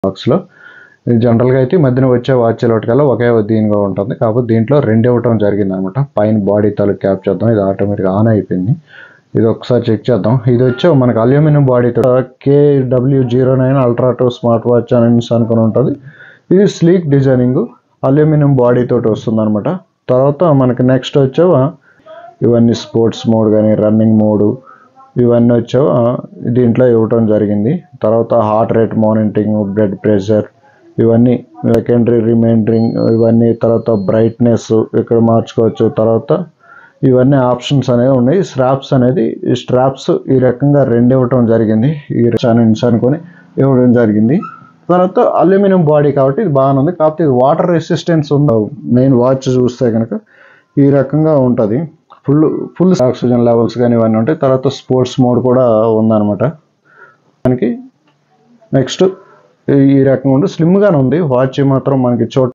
బాక్స్లో ఇది జనరల్గా అయితే ఈ మధ్యన వచ్చే వాచ్ల కల్లా ఒకే దీనిగా ఉంటుంది కాకపోతే దీంట్లో రెండు ఇవ్వటం జరిగింది అనమాట పైన బాడీ తాలూకు క్యాప్ చేద్దాం ఇది ఆటోమేటిక్గా ఆన్ అయిపోయింది ఇది ఒకసారి చెక్ చేద్దాం ఇది వచ్చి మనకు అల్యూమినియం బాడీతో K W zero nine ultra two smart watch అని అనుకుని ఉంటుంది ఇది స్లీక్ డిజైనింగ్ అల్యూమినియం బాడీ తోటి వస్తుంది అనమాట తర్వాత మనకి నెక్స్ట్ వచ్చేవా ఇవన్నీ స్పోర్ట్స్ మోడ్ కానీ రన్నింగ్ మోడు ఇవన్నీ వచ్చేవా దీంట్లో ఇవ్వటం జరిగింది తర్వాత heart rate monitoring blood pressure ఇవన్నీ సెకండరీ రిమైండరింగ్ ఇవన్నీ తర్వాత బ్రైట్నెస్ ఇక్కడ మార్చుకోవచ్చు తర్వాత ఇవన్నీ ఆప్షన్స్ అనేవి ఉన్నాయి స్ట్రాప్స్ అనేది ఈ స్ట్రాప్స్ ఈ రకంగా రెండు ఇవ్వటం జరిగింది ఈ ఇన్స్ అనుకొని ఇవ్వడం జరిగింది తర్వాత అల్యూమినియం బాడీ కాబట్టి ఇది బాగానే ఉంది కాకపోతే ఇది వాటర్ రెసిస్టెన్స్ ఉంది మెయిన్ వాచ్ చూస్తే కనుక ఈ రకంగా ఉంటుంది ఫుల్ ఫుల్ ఆక్సిజన్ లెవెల్స్ కానీ ఇవన్నీ ఉంటాయి తర్వాత స్పోర్ట్స్ మోడ్ కూడా ఉందన్నమాట దానికి నెక్స్ట్ ఈ రకంగా ఉండి స్లిమ్గానే ఉంది వాచ్ మాత్రం మనకి చోట